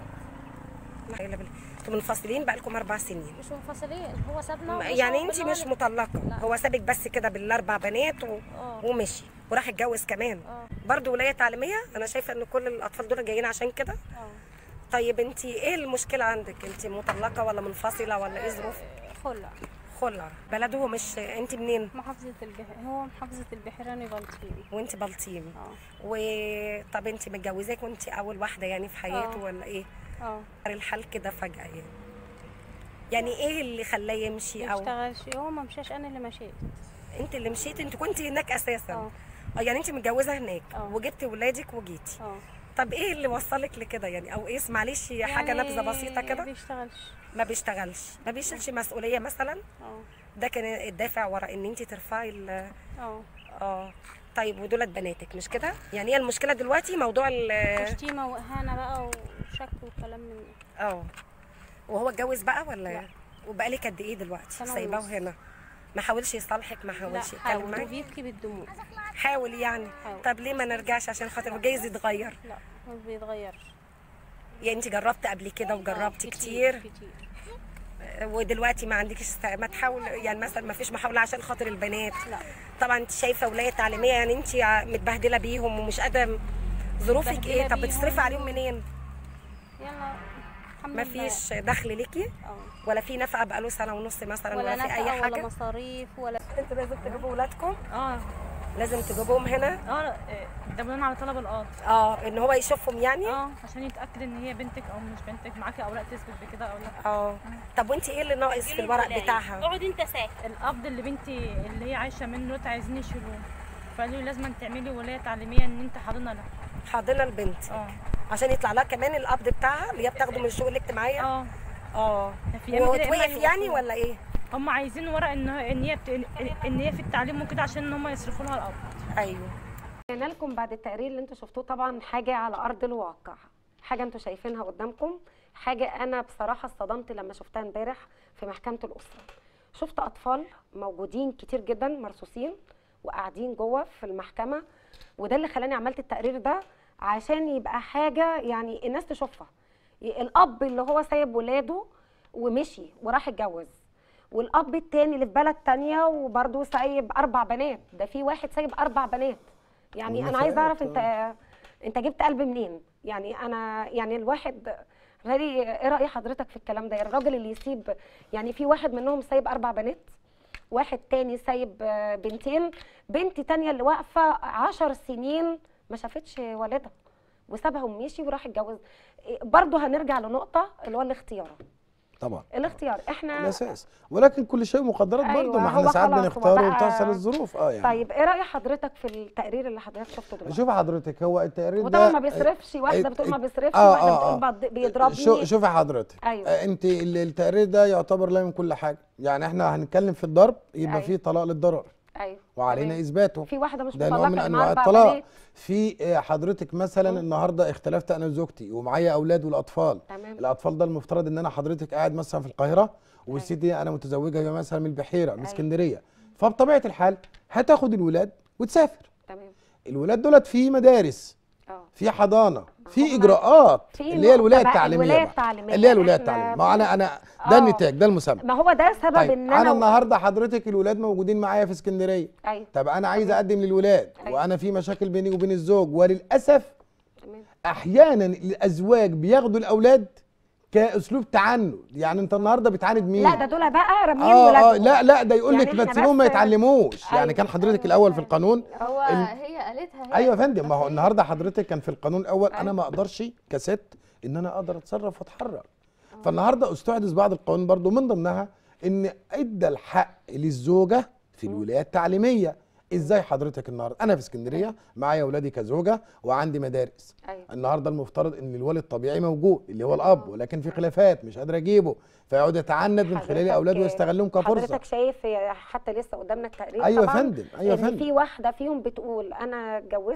لا إله إلا بالله. انتوا منفصلين بقالكم اربع سنين مش منفصلين هو سابنا ومشى يعني انت وبالنهار مش مطلقه لا. هو سابك بس كده بالاربع بنات و... اه ومشي وراح اتجوز كمان اه برضه ولايه تعليميه انا شايفه ان كل الاطفال دول جايين عشان كده اه طيب انت ايه المشكله عندك انت مطلقه ولا منفصله ولا ايه ظروف خلع خلع بلده مش انت منين محافظة البحيرة هو محافظة البحيراني بلطيم وانت بلطيم اه وطب انت متجوزاك وانت اول واحده يعني في حياته اه. ولا ايه اه الحال كده فجاه يعني يعني ايه اللي خلاه يمشي او يشتغلش هو ما مشاش انا اللي مشيت انت اللي مشيتي انت كنت هناك اساسا اه اه يعني انت متجوزه هناك اه. وجبتي ولادك وجيتي اه طب ايه اللي وصلك لكده يعني او ايه معلش حاجه يعني نبذه بسيطه كده بيشتغلش ما بيشتغلش ما بيشيلش مسؤوليه مثلا اه ده كان الدافع ورا ان انت ترفعي ال اه اه طيب ودولت بناتك مش كده يعني هي المشكله دلوقتي موضوع ال وشتيمة واهانة بقى وشك وكلام من ده اه وهو اتجوز بقى ولا لا. وبقالك قد ايه دلوقتي سنة سايباه ونص. هنا ما حاولش يصالحك ما لا حاولش يتكلم حاول معاك وبيبكي بالدموع حاول يعني حاول. طب ليه ما نرجعش عشان خاطر جايز يتغير لا ما بيتغيرش يعني انت جربت قبل كده آه، وجربتي كتير كتير ودلوقتي ما عندكش است... ما تحاول يعني مثلا ما فيش محاوله عشان خاطر البنات لا طبعا انت شايفه ولايه تعليميه يعني انت متبهدله بيهم ومش قادره ظروفك متبهدلة ايه طب بيهم. بتصرفي عليهم منين يلا الحمد ما لله فيش دخل ليكي اه ولا في نفقه بقاله سنه ونص مثلا ولا, ولا في اي نفقة ولا حاجه مصاريف ولا انتوا لازم تجيبوا ولادكم اه لازم تجيبوهم هنا اه ده بناء على طلب القاضي اه ان هو يشوفهم يعني اه عشان يتاكد ان هي بنتك او مش بنتك معاكي اوراق تثبت بكده او لا اه طب وانت ايه اللي ناقص في الورق بتاعها اقعد انت ساكت القبض اللي بنتي اللي هي عايشه منه دلوقتي عايزين يشيلوه فقالوا لي لازم تعملي ولايه تعليميه ان انت حاضنه لها حاضنه البنت اه عشان يطلع لها كمان القبض بتاعها اللي هي بتاخده من الشؤون الاجتماعيه اه اه في أيام كده وتوقف إما يعني يوقفوا. ولا ايه هم عايزين ورق ان ان هي بت... ان هي في التعليم وكده عشان ان هم يصرفوا لها القبض ايوه جانا لكم بعد التقرير اللي انتوا شفتوه طبعا حاجه على ارض الواقع حاجه انتوا شايفينها قدامكم حاجه انا بصراحه اصطدمت لما شفتها امبارح في محكمه الاسره شفت اطفال موجودين كتير جدا مرصوصين وقاعدين جوه في المحكمه وده اللي خلاني عملت التقرير ده عشان يبقى حاجه يعني الناس تشوفها الاب اللي هو سايب ولاده ومشي وراح اتجوز والاب التاني اللي في بلد تانية وبرضه سايب اربع بنات ده في واحد سايب اربع بنات يعني انا عايزه اعرف انت انت جبت قلب منين يعني انا يعني الواحد غالي ايه راي حضرتك في الكلام ده يعني الراجل اللي يسيب يعني في واحد منهم سايب اربع بنات واحد تاني سايب آه، بنتين بنت تانية اللي واقفه عشر سنين ما شافتش والدها وسابها ومشي وراح اتجوز إيه، برضه هنرجع لنقطه اللي هو الاختيار طبعا الاختيار احنا الاساس ولكن كل شيء مقدرات أيوة، برضه ما هو احنا ساعات خلاص هو بنختار بقى- وبتحصل الظروف اه يعني طيب ايه راي حضرتك في التقرير اللي حضرتك شفته دلوقتي شوف حضرتك هو التقرير ده وطبعا ما بيصرفش واحده ات- بتقول ما ات- بيصرفش آه، واحده آه، بتقول آه. بض- بيضربني شو شوفي حضرتك أيوة. آه، انت ال- التقرير ده يعتبر لا من كل حاجه يعني احنا هنتكلم في الضرب يبقى أيوة. فيه طلاق للضرر ايوه وعلينا تمام. اثباته في واحده مش ده نوع مطلقه من اللي انواع معاها أربع الطلاق بنات. في آه، حضرتك مثلا مم. النهارده اختلفت انا وزوجتي ومعايا اولاد والاطفال تمام الاطفال ده المفترض ان انا حضرتك قاعد مثلا في القاهره والست دي انا متزوجه هي مثلا من البحيره من أيوة. اسكندريه فبطبيعه الحال هتاخد الولاد وتسافر تمام الولاد دولت في مدارس اه في حضانه في هم اجراءات في اللي هي نقطة الولايه بقى، التعليميه الولاية بقى. التعليمية. اللي هي الولايه إحنا التعليميه في- ما انا انا ده آه. النتاج ده المسمى ما هو ده سبب طيب ان انا انا النهارده حضرتك الولاد موجودين معايا في اسكندريه ايوه طب انا عايز اقدم للولاد أيوة. وانا في مشاكل بيني وبين الزوج وللاسف تمام احيانا الازواج بياخدوا الاولاد كاسلوب تعنت يعني انت النهارده بتعاند مين لا ده دول بقى راميين اه اه ولادهم لا لا ده يقول يعني لك إحنا بتسيبهم ما بس- يتعلموش يعني أيوة. كان حضرتك الاول في القانون هو ال- هي قالتها هي ايوه يا فندم ما هو النهارده حضرتك كان في القانون الاول انا أيوة. ما اقدرش كست ان انا اقدر اتصرف واتحرك فالنهارده استحدث بعض القوانين برضو من ضمنها ان ادى الحق للزوجه في الولايه التعليميه ازاي حضرتك النهارده انا في اسكندريه معايا اولادي كزوجه وعندي مدارس ايوه النهارده المفترض ان الولي الطبيعي موجود اللي هو الاب ولكن في خلافات مش قادر اجيبه فيقعد يتعند من خلال حضرتك- اولاده ويستغلهم كفرصه حضرتك شايف حتى لسه قدامنا التقرير ايوه يا طبعا فندم ايوه يا ان فندم في واحده فيهم بتقول انا اتجوزت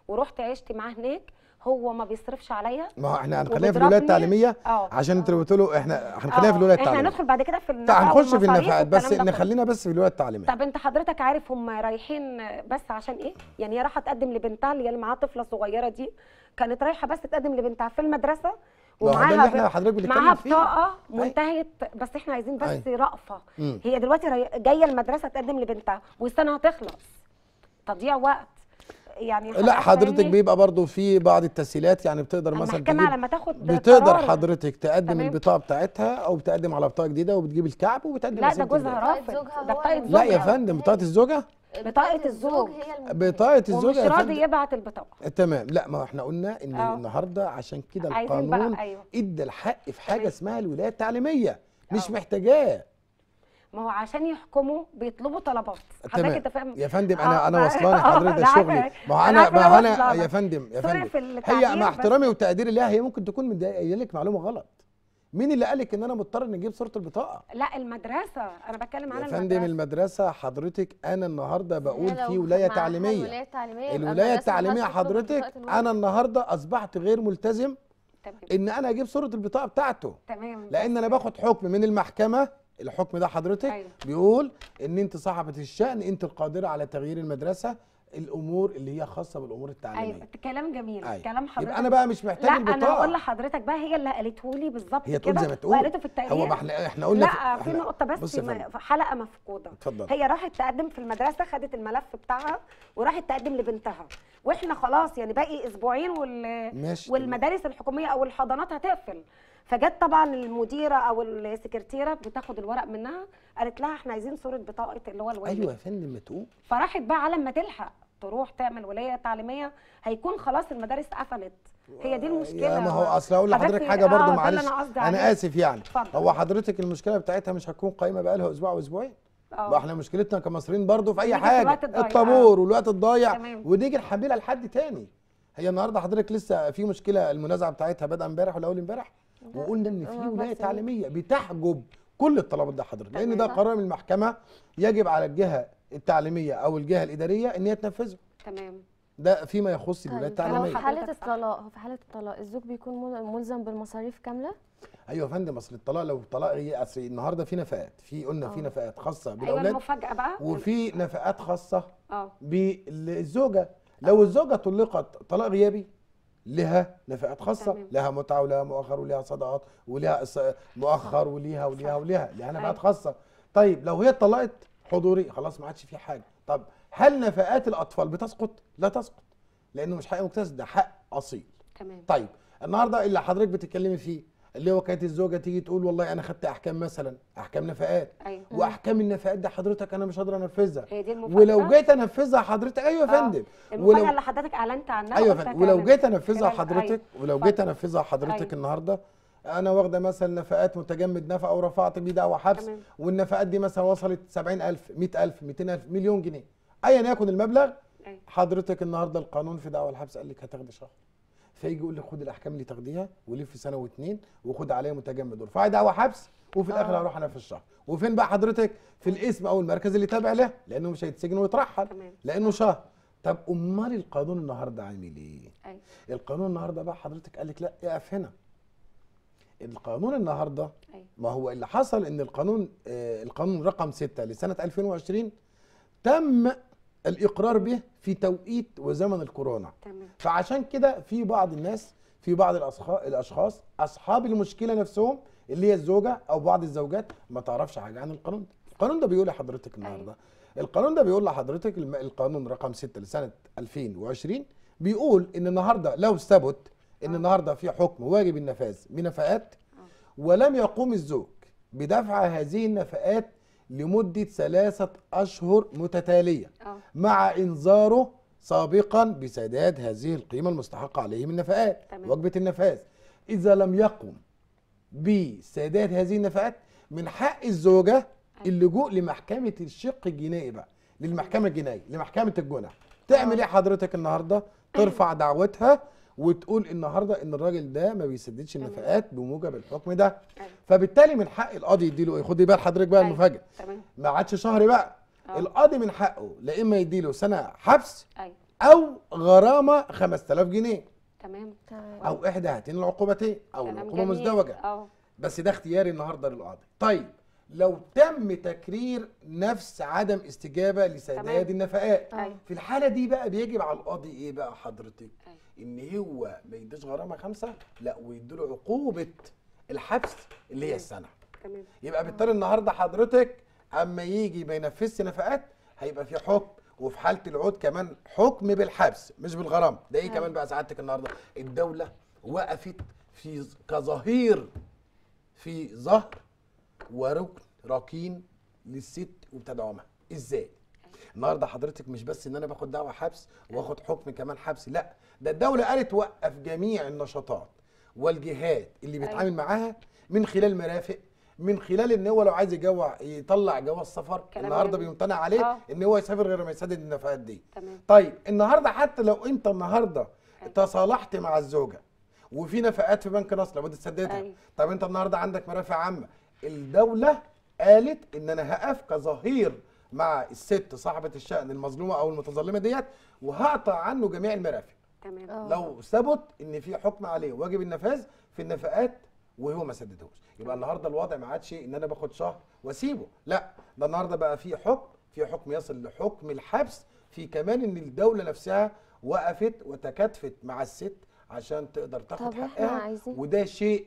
ورحت عشت معاه هناك هو ما بيصرفش عليا ما هو احنا هنخليها في الولايه وبيضربني. التعليميه اه عشان انت بتقولوا احنا هنخليها في آه، الولايه احنا التعليميه هندخل بعد كده في طيب النفقه هنخش في والمصاريف النفقات بس والكلام ده كله. نخلينا بس في الولايه التعليميه طب انت حضرتك عارف هم رايحين بس عشان ايه؟ يعني هي رايحه تقدم لبنتها اللي هي معاها طفله صغيره دي كانت رايحه بس تقدم لبنتها في المدرسه ما هو ده اللي احنا ب- حضرتك بنتكلم معاها فيه. بطاقه منتهيه بس احنا عايزين بس أي. رأفه مم. هي دلوقتي راي- جايه المدرسه تقدم لبنتها والسنه هتخلص تضييع وقت يعني لا خلاص حضرتك فاهمني؟ بيبقى برضو في بعض التسهيلات يعني بتقدر مثلا المحكمه تجيب لما تاخد بتقدر قرار- حضرتك تقدم تمام. البطاقه بتاعتها او بتقدم على بطاقه جديده وبتجيب الكعب وبتقدم لا ده رسيد جوزها البيع. رافض زوجها ده هو بطاقه اللي- لا يا زوجها. فندم بطاقه الزوجه بطاقة الزوج. هي الم- بطاقه الزوجه ومش يا راضي فندم يبعت البطاقه تمام لا ما احنا قلنا ان اه. النهارده عشان كده عايزين بقى- القانون أيوه. ادى الحق في حاجه تمام. اسمها الولايه التعليميه مش اه. محتاجاه ما هو عشان يحكموا بيطلبوا طلبات حضرتك تمام انت فاهم يا فندم انا اه، انا ما- وصلاني اه، حضرتك أنا شغلي عارفة. ما هو أنا انا عارفة ما هو أنا انا واصلة يا لك. فندم يا سوري فندم في هي التعبير مع بس. احترامي وتقديري ليها هي ممكن تكون مضايقه لك معلومه غلط مين اللي قالك ان انا مضطر ان اجيب صوره البطاقه لا المدرسه انا بتكلم يا على فندم المدرسه المدرسه حضرتك انا النهارده بقول هي لو في ولايه معاها تعليميه الولايه التعليميه يبقى الولايه المدرسة التعليميه ملهاش تطلب حضرتك بطاقة الولد. انا النهارده اصبحت غير ملتزم تمام ان انا اجيب صوره البطاقه بتاعته تمام لان انا باخد حكم من المحكمه الحكم ده حضرتك أيوة. بيقول ان انت صاحبه الشان انت القادره على تغيير المدرسه الامور اللي هي خاصه بالامور التعليميه ايوه كلام جميل أيوة. كلام حضرتك يبقى انا بقى مش محتاج لا البطاقه انا هقول لحضرتك بقى هي اللي قالته لي بالظبط هي تقول كده زي ما تقول وقالته في التقرير هو ما احنا احنا قلنا لا في إحنا- نقطه بس بص يا ما- فندم في حلقه مفقوده اتفضل هي راحت تقدم في المدرسه خدت الملف بتاعها وراحت تقدم لبنتها واحنا خلاص يعني باقي اسبوعين وال... ماشي والمدارس الحكوميه او الحضانات هتقفل فجت طبعا المديره او السكرتيره بتاخد الورق منها قالت لها احنا عايزين صوره بطاقه اللي هو الوالد ايوه يا فندم ما تقول فراحت بقى على ما تلحق تروح تعمل ولايه تعليميه هيكون خلاص المدارس قفلت هي دي المشكله يا ما هو اصل اقول لحضرتك حضرتك- حاجه برضو آه، ده اللي معلش أنا قصدي انا عليه. اسف يعني اتفضل. هو حضرتك المشكله بتاعتها مش هتكون قايمه بقى لها اسبوع واسبوعين آه. ما احنا مشكلتنا كمصريين برضو في اي نيجي في حاجه الوقت الضايع، الطابور والوقت الضايع تمام. ونيجي نحملها لحد تاني هي النهارده حضرتك لسه في مشكله المنازعه بتاعتها بدأ امبارح ولا اول امبارح وقلنا ان في آه، ولايه بس- تعليميه بتحجب كل الطلبات ده حضرتك لان ده تمام. قرار من المحكمه يجب على الجهه التعليميه او الجهه الاداريه ان هي تنفذه تمام ده فيما يخص الولايه طيب فلو التعليميه في حالة حضرتك صح. الطلاق هو في حالة الطلاق الزوج بيكون مل- ملزم بالمصاريف كاملة ايوه يا فندم اصل الطلاق لو الطلاق هي اصل النهارده في نفقات في قلنا في آه. نفقات خاصه ايوه بالاولاد المفاجاه بقى وفي نفقات خاصه اه بالزوجه لو الزوجه طلقت طلاق غيابي لها نفقات خاصه تمام. لها متعه ولها مؤخر ولها صدقات ولها إص- مؤخر وليها وليها صح. وليها لها نفقات أيوة. خاصه طيب لو هي اتطلقت حضوري خلاص ما عادش في حاجه طب هل نفقات الاطفال بتسقط لا تسقط لانه مش حق مكتسب ده حق اصيل تمام طيب النهارده اللي حضرتك بتتكلمي فيه اللي هو كانت الزوجه تيجي تقول والله انا خدت احكام مثلا احكام نفقات ايوه واحكام النفقات دي حضرتك انا مش قادر انفذها هي دي المفاجاه ولو جيت انفذها حضرتك ايوه يا آه. فندم المفاجاه ولو اللي حضرتك اعلنت عنها ايوه يا قلت فندم ولو هتعمل جيت انفذها خلال- حضرتك أيوة. ولو اتفضل. جيت انفذها حضرتك أيوة. النهارده انا واخده مثلا نفقات متجمد نفقه ورفعت بيه دعوه حبس تمام. والنفقات دي مثلا وصلت 70000 100000 200000 مليون جنيه ايا يكن المبلغ أيوة. حضرتك النهارده القانون في دعوه الحبس قال لك هتاخدي شهر فيجي يقول لك خد الاحكام اللي تاخديها ولف سنه واتنين وخد عليها متجمد وارفعي دعوه حبس وفي الاخر آه. هروح انا في الشهر وفين بقى حضرتك في الاسم او المركز اللي تابع له لانه مش هيتسجن ويترحل تمام. لانه شهر طب امال القانون النهارده عامل ايه أيوة. القانون النهارده بقى حضرتك قال لك لا اقف هنا القانون النهارده أيوة. ما هو اللي حصل ان القانون آه القانون رقم 6 لسنه 2020 تم الاقرار به في توقيت وزمن الكورونا تمام فعشان كده في بعض الناس في بعض الأصخا- الاشخاص اصحاب المشكله نفسهم اللي هي الزوجه او بعض الزوجات ما تعرفش حاجه عن القانون ده القانون ده بيقول لحضرتك النهارده القانون ده بيقول لحضرتك الم- القانون رقم 6 لسنه 2020 بيقول ان النهارده لو ثبت ان النهارده في حكم واجب النفاذ بنفقات ولم يقوم الزوج بدفع هذه النفقات لمده ثلاثه اشهر متتاليه اه مع انذاره سابقا بسداد هذه القيمه المستحقه عليه من نفقات تمام. وجبه النفاذ اذا لم يقم بسداد هذه النفقات من حق الزوجه اللجوء لمحكمه الشق الجنائي بقى للمحكمه الجنائيه لمحكمه الجنح تعمل ايه حضرتك النهارده ترفع دعوتها وتقول النهارده ان الراجل ده ما بيسددش النفقات بموجب الحكم ده أيوة. فبالتالي من حق القاضي يديله ايه خدي بال حضرتك بقى أيوة. المفاجاه تمام ما عادش شهر بقى آه. القاضي من حقه لا اما يديله سنه حبس ايوه او غرامه 5000 جنيه تمام تمام او احدى هاتين العقوبتين او كلام العقوبه جميل. مزدوجه اه بس ده اختياري النهارده للقاضي طيب لو تم تكرير نفس عدم استجابه لسداد تمام. النفقات أيوة. في الحاله دي بقى بيجب على القاضي ايه بقى حضرتك أيوة. ان هو ما يديش غرامه خمسه لا ويديله عقوبه الحبس اللي هي السنه تمام يبقى بالتالي النهارده حضرتك اما يجي ما ينفذش نفقات هيبقى في حكم وفي حاله العود كمان حكم بالحبس مش بالغرامه ده ايه كمان بقى سعادتك النهارده الدوله وقفت في كظهير في ظهر وركن ركين للست وبتدعمها ازاي النهارده حضرتك مش بس ان انا باخد دعوه حبس واخد حكم كمان حبس لا ده الدوله قالت وقف جميع النشاطات والجهات اللي بيتعامل معاها من خلال مرافق من خلال ان هو لو عايز يجوع يطلع جواز سفر كلام النهارده جميل. بيمتنع عليه آه. ان هو يسافر غير ما يسدد النفقات دي تمام طيب النهارده حتى لو انت النهارده تصالحت مع الزوجه وفي نفقات في بنك نصر لابد تسددها أيوة. طب انت النهارده عندك مرافع عامه الدوله قالت ان انا هقف كظهير مع الست صاحبه الشأن المظلومه او المتظلمه ديت وهقطع عنه جميع المرافق تمام آه. لو ثبت ان في حكم عليه واجب النفاذ في النفقات وهو ما سددهوش يبقى النهارده الوضع ما عادش ان انا باخد شهر واسيبه لا ده النهارده بقى في حكم في حكم يصل لحكم الحبس في كمان ان الدوله نفسها وقفت وتكاتفت مع الست عشان تقدر تاخد طب إحنا حقها عايزين- وده شيء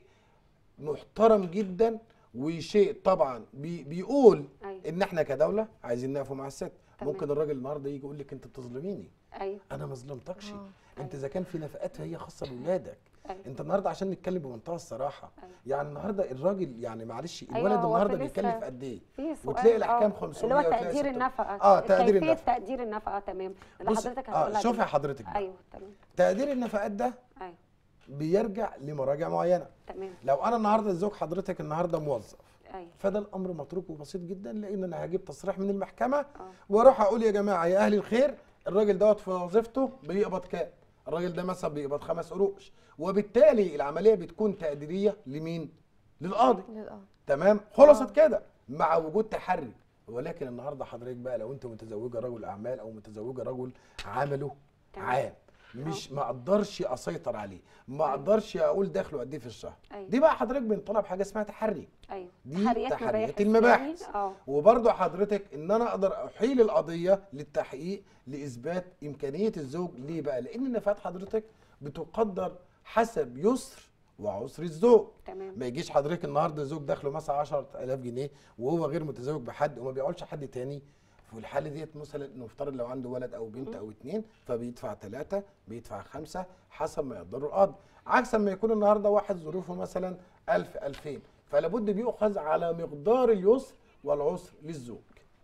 محترم جدا وشيء طبعا بي بيقول أيوة. ان احنا كدوله عايزين نقف مع الست تمام. ممكن الراجل النهارده يجي يقول لك انت بتظلميني ايوه انا ما ظلمتكش آه. انت اذا كان في نفقات فهي خاصه باولادك أيوة. انت النهارده عشان نتكلم بمنتهى الصراحه أيوة. يعني النهارده الراجل يعني معلش أيوة، الولد هو النهارده في بيتكلف لسه قد ايه في سؤال وتلاقي الاحكام آه، 500 اللي هو وتلاقي تقدير 600. النفقه اه تقدير كيفيه النفقه تقدير النفقه تمام اللي بص حضرتك اه هتقولها شوفي دي. حضرتك بقى. ايوه تمام تقدير النفقات ده ايوه بيرجع لمراجع معينه تمام لو انا النهارده الزوج حضرتك النهارده موظف ايوه فده الامر متروك وبسيط جدا لان انا هجيب تصريح من المحكمه اه واروح اقول يا جماعه يا اهل الخير الراجل دوت في وظيفته بيقبض كام الراجل ده مثلا بيقبض خمس قروش وبالتالي العمليه بتكون تقديريه لمين للقاضي للأرض تمام خلصت كده مع وجود تحري ولكن النهارده حضرتك بقى لو انت متزوجه رجل اعمال او متزوجه رجل عمله تمام. عام مش ما اقدرش اسيطر عليه ما اقدرش اقول دخله قد ايه في الشهر أيوة. دي بقى حضرتك بنطلب حاجه اسمها تحري ايوه دي تحريات تحريات مباحث المباحث يعني. اه وبرضه حضرتك ان انا اقدر احيل القضيه للتحقيق لاثبات امكانيه الزوج ليه بقى لان النفقات حضرتك بتقدر حسب يسر وعسر الزوج تمام ما يجيش حضرتك النهارده زوج دخله مثلا 10000 جنيه وهو غير متزوج بحد وما بيقعدش حد تاني في الحاله ديت مثلا نفترض لو عنده ولد او بنت او اتنين فبيدفع ثلاثه بيدفع خمسه حسب ما يقدره القاضي عكس ما يكون النهارده واحد ظروفه مثلا 1000 2000 فلا بد بيؤخذ على مقدار اليسر والعسر للزوج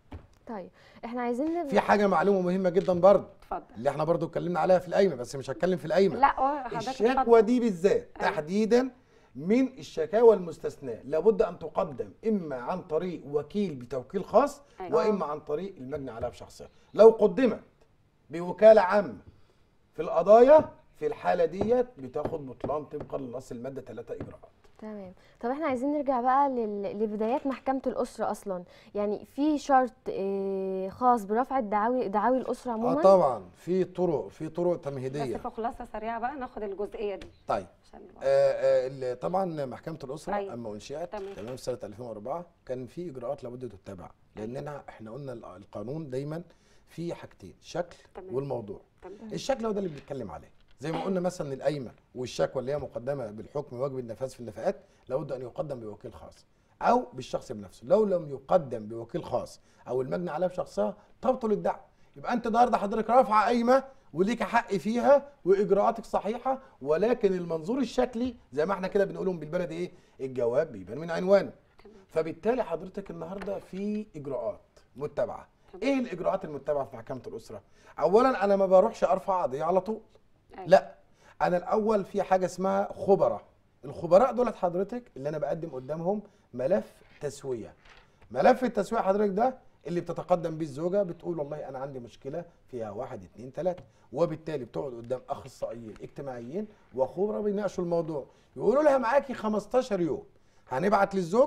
طيب احنا عايزين نبدا في حاجه معلومه مهمه جدا برضه اتفضل اللي احنا برضه اتكلمنا عليها في القايمه بس مش هتكلم في القايمه لا هو حضرتك الشكوى اتفضل. دي بالذات أيوة. تحديدا من الشكاوى المستثناة لابد أن تقدم إما عن طريق وكيل بتوكيل خاص أيوة. وإما عن طريق المجني عليها بشخصها لو قدمت بوكالة عامة في القضايا في الحالة ديت بتاخد بطلان طبقا لنص المادة 3 إجراءات تمام طب احنا عايزين نرجع بقى لل... لبدايات محكمة الأسرة أصلا يعني في شرط اه خاص برفع الدعاوي دعاوي الأسرة عموما اه طبعا في طرق في طرق بس تمهيديه في خلاصه سريعه بقى ناخد الجزئيه دي طيب عشان الوقت. آه آه ال- طبعا محكمه الاسره أيوة. اما انشئت تمام. تمام سنه 2004 كان في اجراءات لابد تتبع لاننا احنا قلنا ال- القانون دايما في حاجتين شكل تمام. والموضوع تمام الشكل هو ده اللي بنتكلم عليه زي ما قلنا مثلا القايمه والشكوى اللي هي مقدمه بالحكم واجب النفاذ في النفقات لابد ان يقدم بوكيل خاص او بالشخص بنفسه لو لم يقدم بوكيل خاص او المجني عليها بشخصها تبطل الدعوه يبقى انت النهارده حضرتك رافعه قايمه وليك حق فيها واجراءاتك صحيحه ولكن المنظور الشكلي زي ما احنا كده بنقولهم بالبلدي ايه الجواب بيبان من عنوانه فبالتالي حضرتك النهارده في اجراءات متبعه ايه الاجراءات المتبعه في محكمه الاسره اولا انا ما بروحش ارفع قضيه على طول أيوة. لا انا الاول في حاجه اسمها خبراء الخبراء دولت حضرتك اللي انا بقدم قدامهم ملف تسويه ملف التسويه حضرتك ده اللي بتتقدم بيه الزوجه بتقول والله انا عندي مشكله فيها واحد اتنين تلاته وبالتالي بتقعد قدام اخصائيين اجتماعيين وخبراء بيناقشوا الموضوع يقولوا لها معاكي 15 يوم هنبعت للزوج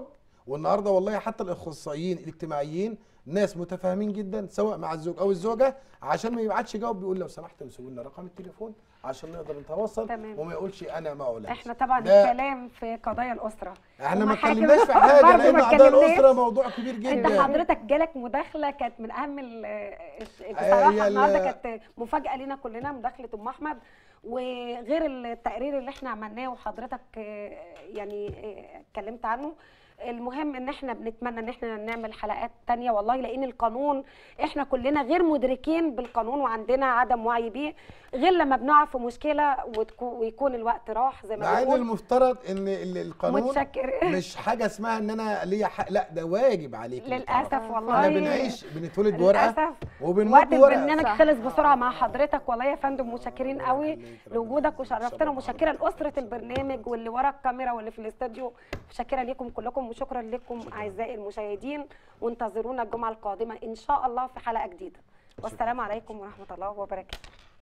والنهارده والله حتى الاخصائيين الاجتماعيين ناس متفاهمين جدا سواء مع الزوج او الزوجه عشان ما يبعتش يجاوب بيقول لو سمحت امسكوا لنا رقم التليفون عشان نقدر نتواصل تمام. وما يقولش انا ما اعلنش احنا طبعا ده- الكلام في قضايا الاسره احنا ما ومحاكم اتكلمناش في حاجه برضه لان ما قضايا اتكلمناش. الاسره موضوع كبير انت جدا حضرتك جالك مداخله كانت من اهم ال- الش- هي بصراحه ال- النهارده كانت مفاجاه لينا كلنا مداخله ام احمد وغير التقرير اللي احنا عملناه وحضرتك آه، يعني آه، اتكلمت عنه المهم ان احنا بنتمنى ان احنا نعمل حلقات تانية والله لان القانون احنا كلنا غير مدركين بالقانون وعندنا عدم وعي بيه غير لما بنقع في مشكله وتكو- ويكون الوقت راح زي ما مع ان بنقول المفترض ان ال- القانون متشكر مش حاجه اسمها ان انا ليا حق لا ده واجب عليك إنك للاسف تعرف. والله احنا بنعيش بنتولد بورقه للاسف وبنموت وقت بورقه البرنامج صح. خلص بسرعه مع حضرتك والله يا فندم متشكرين قوي لوجودك وشرفتنا ومشكره لاسره البرنامج واللي ورا الكاميرا واللي في الاستوديو متشكره ليكم كلكم وشكرا لكم اعزائي المشاهدين وانتظرونا الجمعه القادمه ان شاء الله في حلقه جديده والسلام عليكم ورحمه الله وبركاته